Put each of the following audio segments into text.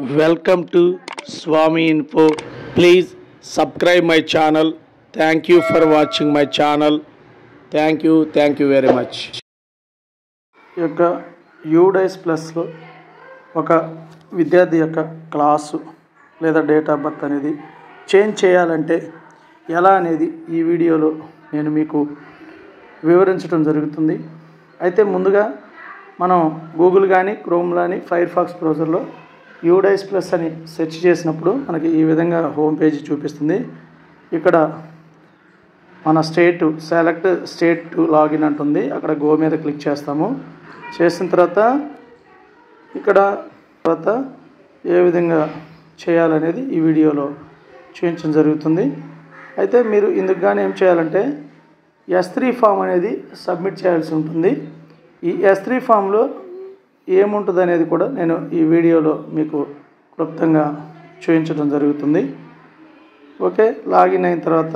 Welcome to Swami Info. Please subscribe my channel. Thank you for watching my channel. Thank you. Thank you very much. ఈ యొక్క UDISE ప్లస్లో ఒక విద్యార్థి యొక్క class లేదా date of birth అనేది change చేయాలంటే ఎలా అనేది ఈ వీడియోలో నేను మీకు వివరించడం జరుగుతుంది అయితే ముందుగా మనం గూగుల్ కానీ క్రోమ్ కానీ ఫైర్ ఫాక్స్ బ్రౌజర్లో యూడైస్ ప్లస్ అని సెర్చ్ చేసినప్పుడు మనకి ఈ విధంగా హోమ్ పేజీ చూపిస్తుంది ఇక్కడ మన state select state to login అంటుంది అక్కడ గో మీద క్లిక్ చేస్తాము చేసిన తర్వాత ఇక్కడ తర్వాత ఏ విధంగా చేయాలనేది ఈ వీడియోలో చూపించడం జరుగుతుంది అయితే మీరు ఇందుకు కానీ ఏం చేయాలంటే ఎస్ త్రీ ఫామ్ అనేది సబ్మిట్ చేయాల్సి ఉంటుంది ఈ ఎస్ త్రీ ఫామ్లో ఏముంటుంది అనేది కూడా నేను ఈ వీడియోలో మీకు క్లుప్తంగా చూపించడం జరుగుతుంది ఓకే లాగిన్ అయిన తర్వాత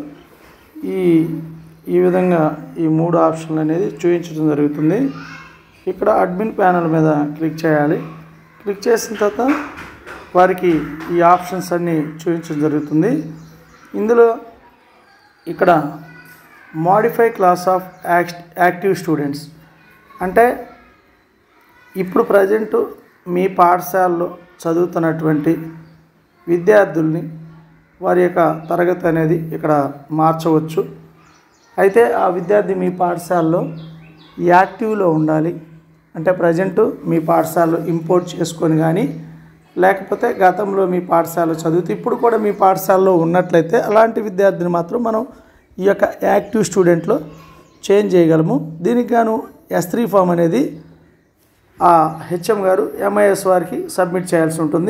ఈ ఈ విధంగా ఈ మూడు ఆప్షన్లు అనేది చూపించడం జరుగుతుంది ఇక్కడ అడ్మిన్ ప్యానల్ మీద క్లిక్ చేయాలి క్లిక్ చేసిన తర్వాత వారికి ఈ ఆప్షన్స్ అన్నీ చూపించడం జరుగుతుంది ఇందులో ఇక్కడ modify class of act active students అంటే ఇప్పుడు ప్రజెంట్ మీ పాఠశాలలో చదువుతున్నటువంటి విద్యార్థుల్ని వారి యొక్క తరగతి అనేది ఇక్కడ మార్చవచ్చు అయితే ఆ విద్యార్థి మీ పాఠశాలలో యాక్టివ్లో ఉండాలి అంటే ప్రజెంట్ మీ పాఠశాలలో ఇంపోర్ట్ చేసుకొని కానీ లేకపోతే గతంలో మీ పాఠశాలలో చదువుతూ ఇప్పుడు కూడా మీ పాఠశాలలో ఉన్నట్లయితే అలాంటి విద్యార్థిని మాత్రం మనం ఈ యొక్క యాక్టివ్ స్టూడెంట్లో చేంజ్ చేయగలము దీనికి గాను ఎస్ త్రీ ఫామ్ అనేది ఆ హెచ్ఎం గారు ఎంఐఎస్ వారికి సబ్మిట్ చేయాల్సి ఉంటుంది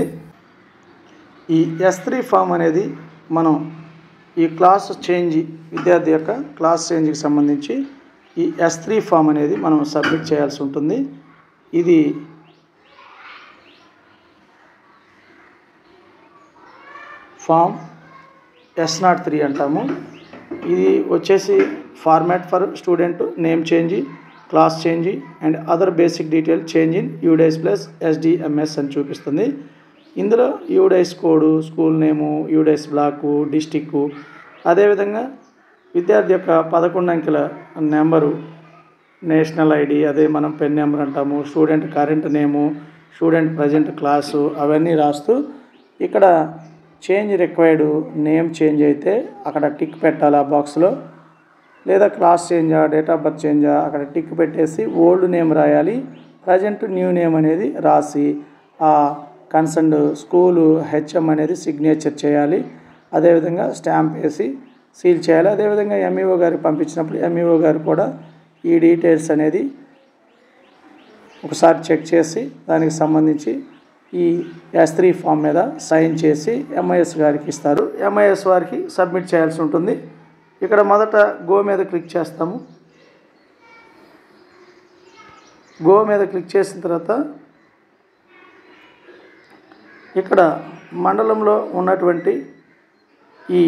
ఈ ఎస్ త్రీ ఫామ్ అనేది మనం ఈ క్లాస్ చేంజ్ విద్యార్థి యొక్క క్లాస్ చేంజ్కి సంబంధించి ఈ ఎస్ త్రీ ఫామ్ అనేది మనం సబ్మిట్ చేయాల్సి ఉంటుంది ఇది ఫామ్ ఎస్ నాట్ త్రీ అంటాము ఇది వచ్చేసి format for student name change class change and other basic detail change in UDISE plus SDMS అని చూపిస్తుంది ఇందులో UDISE code school name UDISE block district అదేవిధంగా విద్యార్థి యొక్క పదకొండు అంకెల నెంబరు నేషనల్ ఐడి అదే మనం పెన్ నెంబర్ అంటాము student current name student present class అవన్నీ రాస్తూ ఇక్కడ చేంజ్ రిక్వైర్డ్ నేమ్ చేంజ్ అయితే అక్కడ టిక్ పెట్టాలి ఆ బాక్స్లో లేదా క్లాస్ చేంజా డేట్ ఆఫ్ బర్త్ చేంజా అక్కడ టిక్ పెట్టేసి ఓల్డ్ నేమ్ రాయాలి ప్రజెంట్ న్యూ నేమ్ అనేది రాసి ఆ కన్సర్న్ స్కూలు హెచ్ఎం అనేది సిగ్నేచర్ చేయాలి అదేవిధంగా స్టాంప్ వేసి సీల్ చేయాలి అదేవిధంగా ఎంఈఓ గారికి పంపించినప్పుడు ఎంఈఓ గారు కూడా ఈ డీటెయిల్స్ అనేది ఒకసారి చెక్ చేసి దానికి సంబంధించి ఈ ఎస్ త్రీ ఫామ్ మీద సైన్ చేసి ఎంఐఎస్ గారికి ఇస్తారు ఎంఐఎస్ వారికి సబ్మిట్ చేయాల్సి ఉంటుంది ఇక్కడ మొదట గో మీద క్లిక్ చేస్తాము గో మీద క్లిక్ చేసిన తర్వాత ఇక్కడ మండలంలో ఉన్నటువంటి ఈ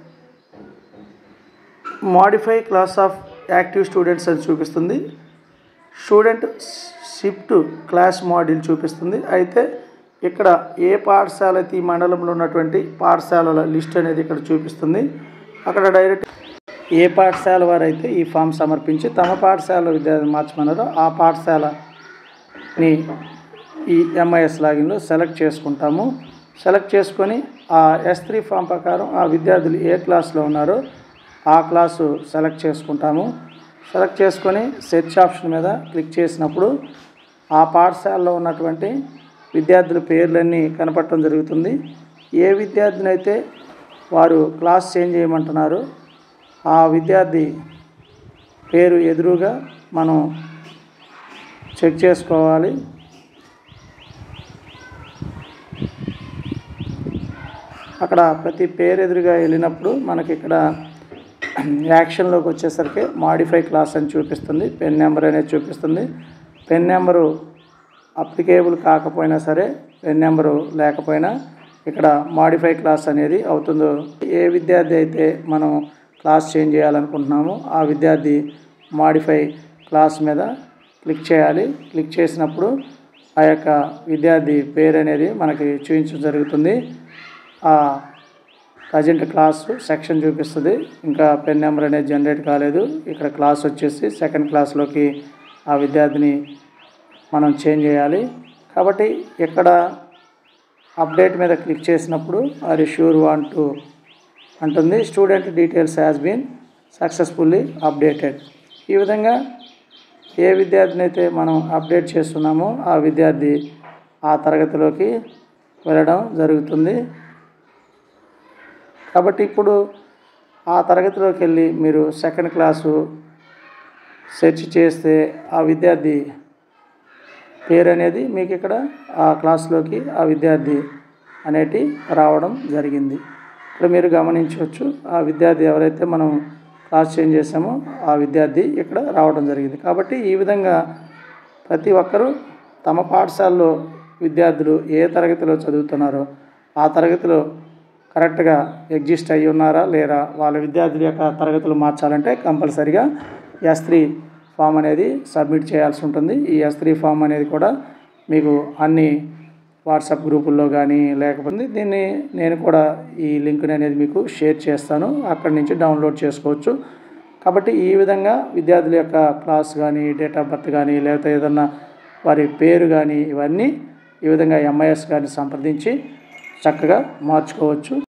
modify class of active students అని చూపిస్తుంది స్టూడెంట్ షిఫ్ట్ క్లాస్ మాడ్యూల్ చూపిస్తుంది అయితే ఇక్కడ ఏ పాఠశాల అయితే ఈ మండలంలో ఉన్నటువంటి పాఠశాలల లిస్ట్ అనేది ఇక్కడ చూపిస్తుంది అక్కడ డైరెక్ట్ ఏ పాఠశాల వారైతే ఈ ఫామ్ సమర్పించి తమ పాఠశాల విద్యార్థి మార్చమన్నారో ఆ పాఠశాలని ఈ ఎంఐఎస్ లాగిన్లో సెలెక్ట్ చేసుకుంటాము సెలెక్ట్ చేసుకొని ఆ ఎస్ త్రీ ఫామ్ ప్రకారం ఆ విద్యార్థులు ఏ క్లాస్లో ఉన్నారో ఆ క్లాసు సెలెక్ట్ చేసుకుంటాము సెలెక్ట్ చేసుకొని సెర్చ్ ఆప్షన్ మీద క్లిక్ చేసినప్పుడు ఆ పాఠశాలలో ఉన్నటువంటి విద్యార్థుల పేర్లన్నీ కనపడటం జరుగుతుంది ఏ విద్యార్థినైతే వారు క్లాస్ చేంజ్ చేయమంటున్నారో ఆ విద్యార్థి పేరు ఎదురుగా మనం చెక్ చేసుకోవాలి అక్కడ ప్రతి పేరు ఎదురుగా వెళ్ళినప్పుడు మనకి ఇక్కడ యాక్షన్లోకి వచ్చేసరికి మాడిఫై క్లాస్ అని చూపిస్తుంది పెన్ నెంబర్ అనేది చూపిస్తుంది పెన్ నెంబరు అప్లికేబుల్ కాకపోయినా సరే పెన్ నెంబరు లేకపోయినా ఇక్కడ మాడిఫై క్లాస్ అనేది అవుతుందో ఏ విద్యార్థి అయితే మనం క్లాస్ చేంజ్ చేయాలనుకుంటున్నామో ఆ విద్యార్థి మాడిఫై క్లాస్ మీద క్లిక్ చేయాలి క్లిక్ చేసినప్పుడు ఆ యొక్క విద్యార్థి పేరు అనేది మనకి చూపించడం జరుగుతుంది ఆ ప్రజెంట్ క్లాస్ సెక్షన్ చూపిస్తుంది ఇంకా పెన్ నెంబర్ అనేది జనరేట్ కాలేదు ఇక్కడ క్లాస్ వచ్చేసి సెకండ్ క్లాస్లోకి ఆ విద్యార్థిని మనం చేంజ్ చేయాలి కాబట్టి ఇక్కడ అప్డేట్ మీద క్లిక్ చేసినప్పుడు ఆర్ షూర్ వాంట్ టు అంటుంది student details has been successfully updated ఈ విధంగా ఏ విద్యార్థిని అయితే మనం అప్డేట్ చేస్తున్నామో ఆ విద్యార్థి ఆ తరగతిలోకి వెళ్ళడం జరుగుతుంది కాబట్టి ఇప్పుడు ఆ తరగతిలోకి వెళ్ళి మీరు సెకండ్ క్లాసు సెర్చ్ చేస్తే ఆ విద్యార్థి పేరు అనేది మీకు ఇక్కడ ఆ క్లాస్లోకి ఆ విద్యార్థి అనేటి రావడం జరిగింది ఇక్కడ మీరు గమనించవచ్చు ఆ విద్యార్థి ఎవరైతే మనం క్లాస్ చేంజ్ చేసామో ఆ విద్యార్థి ఇక్కడ రావడం జరిగింది కాబట్టి ఈ విధంగా ప్రతి ఒక్కరూ తమ పాఠశాలలో విద్యార్థులు ఏ తరగతిలో చదువుతున్నారో ఆ తరగతిలో కరెక్ట్గా ఎగ్జిస్ట్ అయ్యి ఉన్నారా లేరా వాళ్ళ విద్యార్థుల యొక్క తరగతులు మార్చాలంటే కంపల్సరిగా ఎస్ త్రీ ఫామ్ అనేది సబ్మిట్ చేయాల్సి ఉంటుంది ఈ ఎస్ త్రీ ఫామ్ అనేది కూడా మీకు అన్ని వాట్సాప్ గ్రూపుల్లో కానీ లేకపోతే దీన్ని నేను కూడా ఈ లింక్ని అనేది మీకు షేర్ చేస్తాను అక్కడి నుంచి డౌన్లోడ్ చేసుకోవచ్చు కాబట్టి ఈ విధంగా విద్యార్థుల యొక్క క్లాస్ కానీ డేట్ ఆఫ్ బర్త్ కానీ లేకపోతే ఏదన్నా వారి పేరు కానీ ఇవన్నీ ఈ విధంగా ఎంఐఎస్ గారిని సంప్రదించి చక్కగా మార్చుకోవచ్చు